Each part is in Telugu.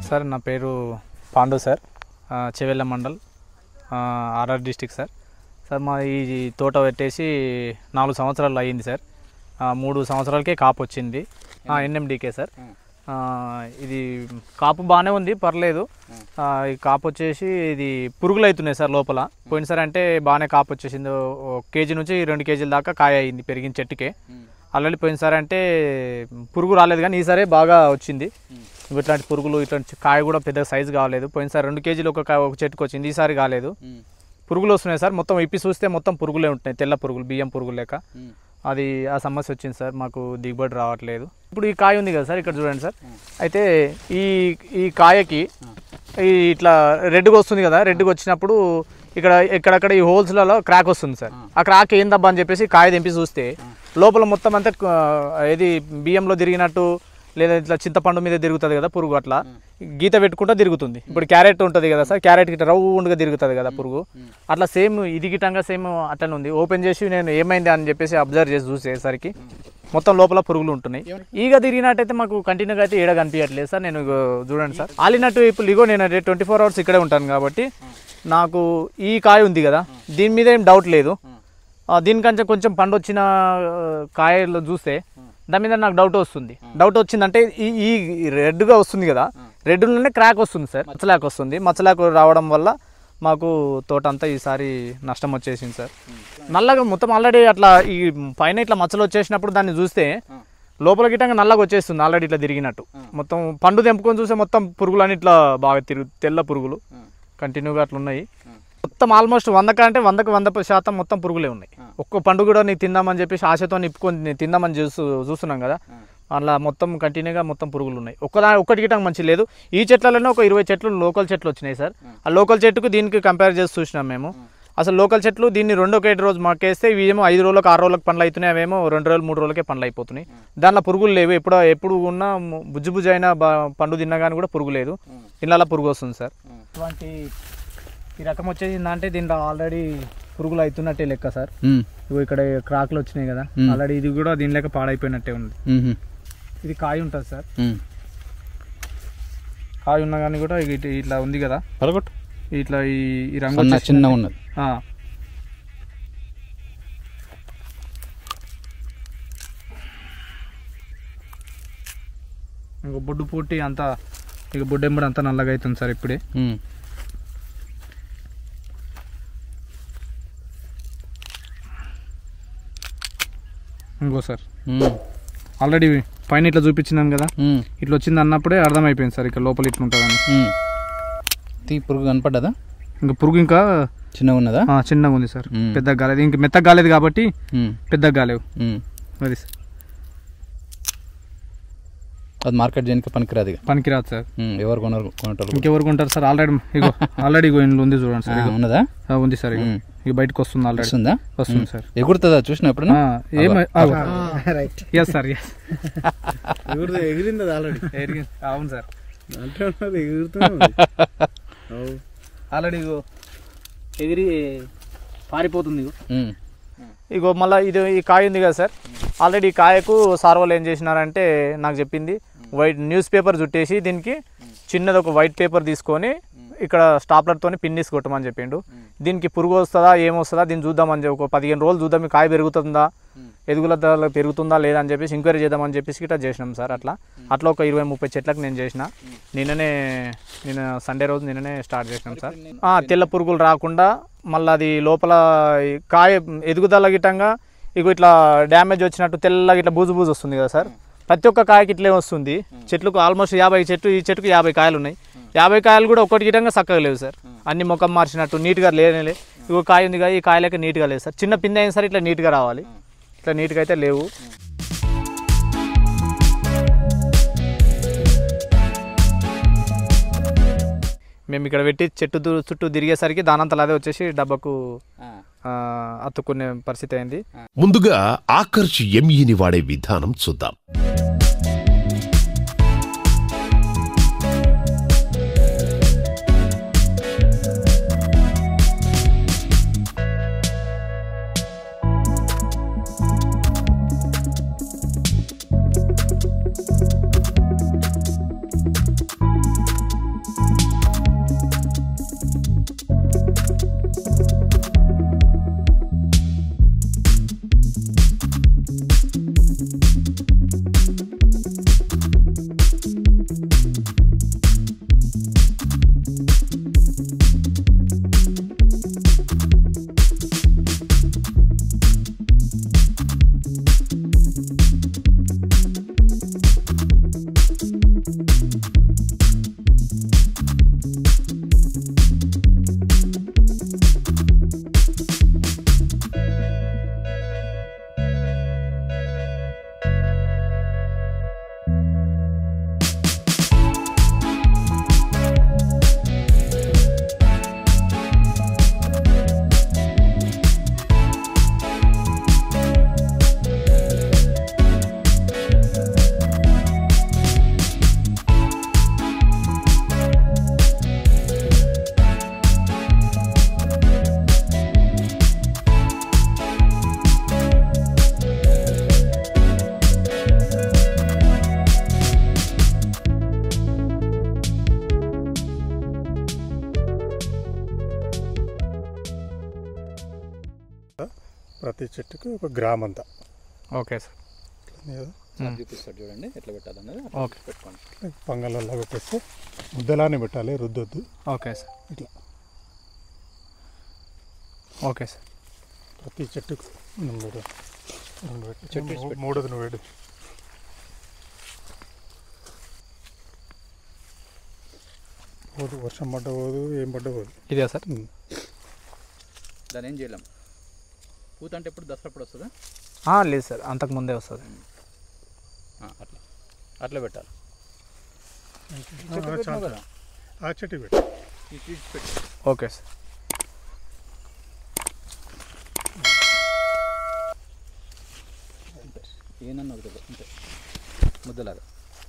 సార్ నా పేరు పాండు సార్ ఆ, చెవెళ్ళ మండల్ ఆ, ఆర్ఆర్ డిస్టిక్ సార్ సార్ మా ఈ తోట పెట్టేసి నాలుగు సంవత్సరాలు అయ్యింది సార్ ఆ, మూడు సంవత్సరాలకే కాపు వచ్చింది ఎన్ఎండికే సార్ ఆ, ఇది కాపు బాగానే ఉంది పర్లేదు ఆ, ఈ కాపు వచ్చేసి ఇది పురుగులు అవుతున్నాయి సార్ లోపల పోయినసారి అంటే బాగానే కాపు వచ్చేసింది ఒక కేజీ నుంచి రెండు కేజీల దాకా కాయ అయింది పెరిగిన చెట్టుకే ఆల్రెడీ పోయినసారి అంటే పురుగు రాలేదు కానీ ఈసారి బాగా వచ్చింది ఇంకో ఇట్లాంటి పురుగులు ఇట్లాంటి కాయ కూడా పెద్ద సైజు కాలేదు పోయినసారి రెండు కేజీలు ఒక కాయ ఒక చెట్టుకు వచ్చింది ఈసారి కాలేదు పురుగులు వస్తున్నాయి సార్ మొత్తం ఇప్పి చూస్తే మొత్తం పురుగులే ఉంటున్నాయి తెల్ల పురుగులు బియ్యం పురుగులు లేక అది ఆ సమస్య వచ్చింది సార్ మాకు దిగుబడి రావట్లేదు ఇప్పుడు ఈ కాయ ఉంది కదా సార్ ఇక్కడ చూడండి సార్ అయితే ఈ ఈ కాయకి ఈ ఇట్లా రెడ్గా వస్తుంది కదా రెడ్గా వచ్చినప్పుడు ఇక్కడ ఎక్కడక్కడ ఈ హోల్స్లలో క్రాక్ వస్తుంది సార్ ఆ క్రాక్ ఏందబ్బా అని చెప్పేసి కాయ తెంపి చూస్తే లోపల మొత్తం అంతా ఆ, ఏది బియ్యంలో తిరిగినట్టు లేదా ఇట్లా చింతపండు మీద తిరుగుతుంది కదా పురుగు అట్లా గీత పెట్టుకుంటూ తిరుగుతుంది ఇప్పుడు క్యారెట్ ఉంటుంది కదా సార్ క్యారెట్ గిట్ట రౌండ్గా తిరుగుతుంది కదా పురుగు అట్లా సేమ్ ఇది గిట్టంగా సేమ్ అట్లనే ఉంది ఓపెన్ చేసి నేను ఏమైంది అని చెప్పేసి అబ్జర్వ్ చేసి చూసేసరికి మొత్తం లోపల పురుగులు ఉంటున్నాయి ఈగ తిరిగినట్టయితే మాకు కంటిన్యూగా అయితే ఏడ కనిపించట్లేదు సార్ నేను ఇగో చూడండి సార్ ఆలినట్టు ఇప్పుడు ఇగో నేను ట్వంటీ ఫోర్ అవర్స్ ఇక్కడే ఉంటాను కాబట్టి నాకు ఈ కాయ ఉంది కదా దీని మీద ఏం డౌట్ లేదు ఆ, దీనికంటే కొంచెం పండు వచ్చిన ఆ, కాయలు చూస్తే దాని మీద నాకు డౌట్ వస్తుంది డౌట్ వచ్చిందంటే ఈ ఈ రెడ్గా వస్తుంది కదా రెడ్లోనే క్రాక్ వస్తుంది సార్ మచ్చలాక్ వస్తుంది మచ్చలాక్ రావడం వల్ల మాకు తోట అంతా ఈసారి నష్టం వచ్చేసింది సార్ నల్లగా మొత్తం ఆల్రెడీ అట్లా ఈ పైన ఇట్లా మచ్చలు వచ్చేసినప్పుడు దాన్ని చూస్తే లోపల గిట్టంగా నల్లగా వచ్చేస్తుంది ఆల్రెడీ ఇట్లా తిరిగినట్టు మొత్తం పండు తెంపుకొని చూస్తే మొత్తం పురుగులు అని ఇట్లా బాగా తిరుగు తెల్ల పురుగులు కంటిన్యూగా అట్లా ఉన్నాయి మొత్తం ఆల్మోస్ట్ వందక అంటే వందకు వంద శాతం మొత్తం పురుగులే ఉన్నాయి ఒక్క పండు కూడా నీకు తిందామని చెప్పేసి ఆశతో నిప్పుకొని తిందామని చూస్తూ చూస్తున్నాం కదా అలా మొత్తం కంటిన్యూగా మొత్తం పురుగులు ఉన్నాయి ఒక్కదా ఒక్కటి గిట్టం మంచి లేదు ఈ చెట్లలోనే ఒక ఇరవై చెట్లు లోకల్ చెట్లు వచ్చినాయి సార్ ఆ లోకల్ చెట్టుకు దీనికి కంపేర్ చేసి చూసినాం మేము అసలు లోకల్ చెట్లు దీన్ని రెండో ఒకటి రోజు మాకేస్తే ఇవి ఏమో ఐదు రోజులకు ఆరు రోజులకు పండ్లు అవుతున్నాయి అవేమో రెండు రోజులు మూడు రోజులకే పండ్లు అయిపోతున్నాయి దాంట్లో పురుగులు లేవు ఎప్పుడు ఎప్పుడు ఉన్న బుజ్జు బుజ్జు అయిన బ- పండు తిన్నా కానీ కూడా పురుగు లేదు ఇళ్ళ పురుగు వస్తుంది సార్ ఇటువంటి ఈ రకం వచ్చేసింది అంటే దీంట్లో ఆల్రెడీ పురుగులు అవుతున్నట్టే లెక్క సార్ ఇగో ఇక్కడ క్రాక్లు వచ్చినాయి కదా ఆల్రెడీ ఇది కూడా దీని లెక్క పాడైపోయినట్టే ఉంది ఇది కాయ ఉంటుంది సార్ కాయ ఉన్నా కానీ కూడా ఇగ ఇటు- ఇట్లా ఉంది కదా పలగొట్టు ఇట్లా ఈ ఈ రంగు చిన్న వచ్చేసింది. చిన్న ఉన్నది ఆ. ఇంకో బొడ్డు పూటి అంతా ఇక బొడ్డెంబడి అంతా నల్లగా అవుతుంది సార్ ఇప్పుడే ఉమ్. ఇంకో సార్ ఉమ్. ఆల్రెడీ పైన ఇట్లా చూపించినాను కదా ఉమ్. ఇట్లా వచ్చింది అన్నప్పుడే అర్థమైపోయింది సార్ ఇక్కడ లోపల ఇట్లా ఉంటుందని ఉమ్. తీ పురుగు కనపడ్డదా ఇంకా పురుగు ఇంకా చిన్నగా ఉన్నదా ఆ, చిన్నగా ఉంది సార్ మ్మ్. పెద్దగా కాలేదు ఇంకా మెత్తగా కాలేదు కాబట్టి ఉమ్. పెద్దగా కాలేవు ఉమ్. అది సార్ అది మార్కెట్ చేయడానికి పనికిరాదు ఇక పనికిరాదు సార్ ఉమ్. ఎవరు కొనరు కొనటోళ్ళు ఇంకెవరు కొంటారు సార్ ఆల్రెడీ ఇగో ఆల్రెడీ ఇగో ఇందులో ఉంది చూడండి ఆ, సార్ ఇగో. ఉన్నదా ఆ, ఉంది సార్ ఇగో మ్మ్. ఇక బయటకు వస్తుంది ఆల్రెడీ వస్తుందా వస్తుంది సార్ ఎగురుతుందా చూసిన ఎప్పుడు ఆ, ఏమ రైట్ ఎస్ సార్ ఎస్ ఎగురుతుంది ఎగిరింది అది ఆల్రెడీ అవును సార్ అంటే ఉన్నది ఎగురుతుంది ఆల్రెడీ ఇగో ఎగిరి పారిపోతుంది ఇగో ఇగో మళ్ళీ ఇది ఈ కాయ ఉంది కదా సార్ ఆల్రెడీ ఈ కాయకు సార్ వాళ్ళు ఏం చేసినారంటే నాకు చెప్పింది వైట్ న్యూస్ పేపర్ చుట్టేసి దీనికి చిన్నది ఒక వైట్ పేపర్ తీసుకొని ఇక్కడ స్టాప్లర్తో పిన్ తీసి కొట్టమని చెప్పిండు దీనికి పురుగు వస్తుందా ఏమొస్తుందా దీన్ని చూద్దామని చెప్పి ఒక పదిహేను రోజులు చూద్దాం ఈ కాయ పెరుగుతుందా ఎదుగుదల పెరుగుతుందా లేదా అని చెప్పేసి ఎంక్వైరీ చేద్దామని చెప్పేసి ఇట్లా చేసినాం సార్ అట్లా అట్లా ఒక ఇరవై ముప్పై చెట్లకు నేను చేసిన నిన్ననే నిన్న సండే రోజు నిన్ననే స్టార్ట్ చేసినాం సార్ ఆ, తెల్ల పురుగులు రాకుండా మళ్ళీ అది లోపల ఈ కాయ ఎదుగుదల గిట్టంగా ఇగో ఇట్లా డ్యామేజ్ వచ్చినట్టు తెల్లగా ఇట్లా బూజు బూజు వస్తుంది కదా సార్ ప్రతి ఒక్క కాయకి ఇట్లే వస్తుంది చెట్లకు ఆల్మోస్ట్ యాభై చెట్టు ఈ చెట్టుకు యాభై కాయలు ఉన్నాయి యాభై కాయలు కూడా ఒకటి గిట్టంగా చక్కగా లేవు సార్ అన్ని ముఖం మార్చినట్టు నీట్గా లేనే ఇగో కాయ ఉంది కదా ఈ కాయలకి నీట్గా లేదు సార్ చిన్న పిండి అయినా సరే ఇట్లా నీట్గా రావాలి ఇట్లా నీట్గా అయితే లేవు మేము ఇక్కడ పెట్టి చెట్టు దు- చుట్టూ తిరిగేసరికి దానంతలా అదే వచ్చేసి డబ్బాకు ఆ, అతుక్కునే పరిస్థితి అయింది ముందుగా ఆకర్ష్ ఎంఈని వాడే విధానం చూద్దాం ప్రతి చెట్టుకు ఒక గ్రామ్ అంతా ఓకే సార్ ఉంది కదా సార్ చూపిస్తాడు చూడండి ఎట్లా పెట్టాలన్నది అట్లా ఓకే. పెట్టుకోండి ఇట్లా పంగలల్లో పెట్టేస్తే ముద్దలానే పెట్టాలి రుద్దొద్దు ఓకే సార్ ఇట్లా ఓకే సార్ ప్రతి చెట్టుకు మూడు రెండు పెట్టు. చెట్టు ఇడిచి మూ- పెట్టు. మూడోది నువ్వు వేడు పోదు వర్షం పడ్డ పోదు ఏం పడ్డ పోదు ఇదే సార్ ఉమ్. దాన్ని ఏం చేయలేం పూత అంటే ఎప్పుడు దసరా ఎప్పుడు వస్తుందా ఆ, లేదు సార్ అంతకు ముందే వస్తుంది ఆ, అట్లా అట్లా పెట్టాలి ఆ, చెట్టు పెట్టినావు చాలు. కదా ఆ చెట్టు పెట్టు ఈ ఇడిచి పెట్టు ఓకే సార్ అంతే ఏనన్నా ఒక దగ్గర అంతే ముద్దలాగా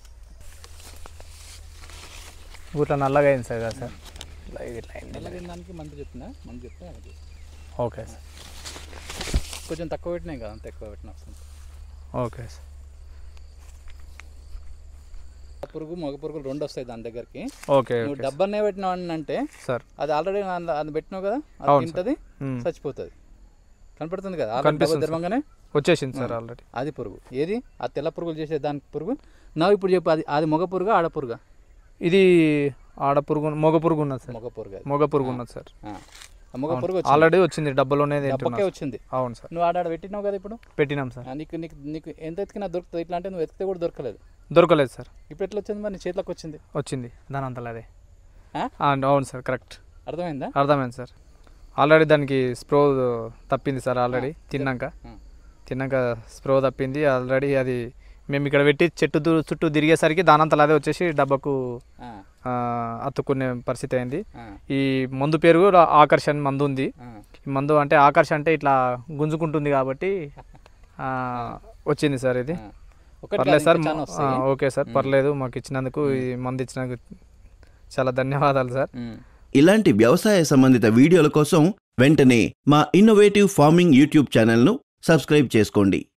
ఊట్ల నల్లగా అయింది సార్ కదా సార్ ఇట్లా ఇట్లా అయింది అలాగే దానికి మందు చెప్తున్నా మందు చెప్తే అది చేస్తా. ఓకే సార్ కొంచెం తక్కువ పెట్టినాయి కదా అంత ఎక్కువ పెట్టిన వస్తుంది ఓకే సార్ పురుగు మగ పురుగులు రెండు వస్తాయి దాని దగ్గరికి ఓకే నువ్వు ఓకే డబ్బానే పెట్టినావు అని అంటే సార్ అది ఆల్రెడీ అది పెట్టినావు కదా అది అవును తింటది మ్మ్. చచ్చిపోతుంది కనపడుతుంది కదా ఆల్రెడీ కనిపిస్తుంది డబ్బా తెరవంగానే వచ్చేసింది సార్ ఆల్రెడీ అది పురుగు ఏది ఆ తెల్ల పురుగులు చేసే దానికి పురుగు నా ఇప్పుడు చెప్పు అది అది మగ పురుగా ఆడ పురుగా ఇది ఆడ పురుగు మొగ పురుగు ఉన్నది సార్ మగ పురుగు అది మొగ పురుగు ఉన్నది సార్ ఆ. ఆ మగ పురుగు వచ్చింది. ఆల్రెడీ వచ్చింది డబ్బలోనే డబ్బాకే తింటున్నా వచ్చింది అవును సార్ నువ్వు ఆడ ఆడ పెట్టినావు కదా ఇప్పుడు పెట్టినాం సార్ ఆ, నీకు నీకు నీకు ఎంత ఎతికినా దొరుకుతుంది ఇట్లా అంటే నువ్వు ఎతికితే కూడా దొరకలేదు దొరకలేదు సార్ ఇప్పుడు ఎట్లా వచ్చింది మరి నీ చేతిలోకి వచ్చింది వచ్చింది దాని అంతలో అదే ఆ? ఆ, అవును సార్ కరెక్ట్ అర్థమైందా అర్థమైంది సార్ ఆల్రెడీ దానికి స్ప్రో తప్పింది సార్ ఆల్రెడీ తిన్నాక ఆ. తిన్నాక స్ప్రో తప్పింది ఆల్రెడీ అది మేము ఇక్కడ పెట్టి చెట్టు దు- చుట్టూ తిరిగేసరికి దానంతలో అదే వచ్చేసి డబ్బాకు ఆ, ఆ, అత్తుకునే పరిస్థితి అయింది ఆ, ఈ మందు పేరు కూడా ఆకర్షణ మందు ఉంది ఆ. ఈ మందు అంటే ఆకర్షణ అంటే ఇట్లా గుంజుకుంటుంది కాబట్టి ఆ, వచ్చింది సార్ ఇది ఆ. ఒకటి పర్లేదు కాదు, సార్ ఇంకా చాలా ఆ, వస్తాయి. ఓకే సార్ పర్లేదు మాకు ఇచ్చినందుకు ఈ మందు ఇచ్చినందుకు చాలా ధన్యవాదాలు సార్ ఉమ్. ఇలాంటి వ్యవసాయ సంబంధిత వీడియోల కోసం వెంటనే మా ఇన్నోవేటివ్ ఫార్మింగ్ యూట్యూబ్ ఛానల్ను సబ్స్క్రైబ్ చేసుకోండి